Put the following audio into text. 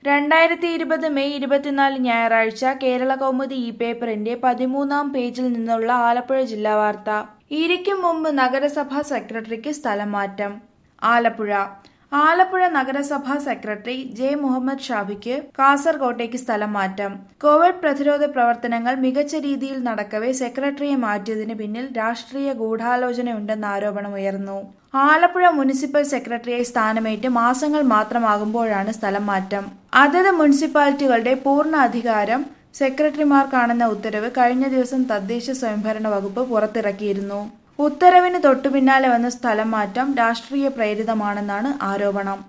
രണ്ടായിരത്തി ഇരുപത് മെയ് ഇരുപത്തിനാല് ഞായറാഴ്ച കേരള കൗമുദി ഈ പേപ്പറിന്റെ പതിമൂന്നാം പേജിൽ നിന്നുള്ള ആലപ്പുഴ ജില്ലാ വാർത്ത ഇരിക്കും മുമ്പ് നഗരസഭാ സെക്രട്ടറിക്ക് സ്ഥലം മാറ്റം ആലപ്പുഴ ആലപ്പുഴ നഗരസഭാ സെക്രട്ടറി ജെ മുഹമ്മദ് ഷാബിക്ക് കാസർകോട്ടേക്ക് സ്ഥലം മാറ്റം കോവിഡ് പ്രതിരോധ പ്രവർത്തനങ്ങൾ മികച്ച രീതിയിൽ നടക്കവെ സെക്രട്ടറിയെ മാറ്റിയതിന് പിന്നിൽ രാഷ്ട്രീയ ഗൂഢാലോചനയുണ്ടെന്ന ആരോപണമുയർന്നു ആലപ്പുഴ മുനിസിപ്പൽ സെക്രട്ടറിയായി സ്ഥാനമേറ്റ് മാസങ്ങൾ മാത്രമാകുമ്പോഴാണ് സ്ഥലം മാറ്റം അതത് മുനിസിപ്പാലിറ്റികളുടെ പൂർണ്ണ അധികാരം സെക്രട്ടറിമാർക്കാണെന്ന ഉത്തരവ് കഴിഞ്ഞ ദിവസം തദ്ദേശ സ്വയംഭരണ വകുപ്പ് പുറത്തിറക്കിയിരുന്നു ഉത്തരവിന് തൊട്ടുപിന്നാലെ വന്ന സ്ഥലം മാറ്റം രാഷ്ട്രീയ പ്രേരിതമാണെന്നാണ് ആരോപണം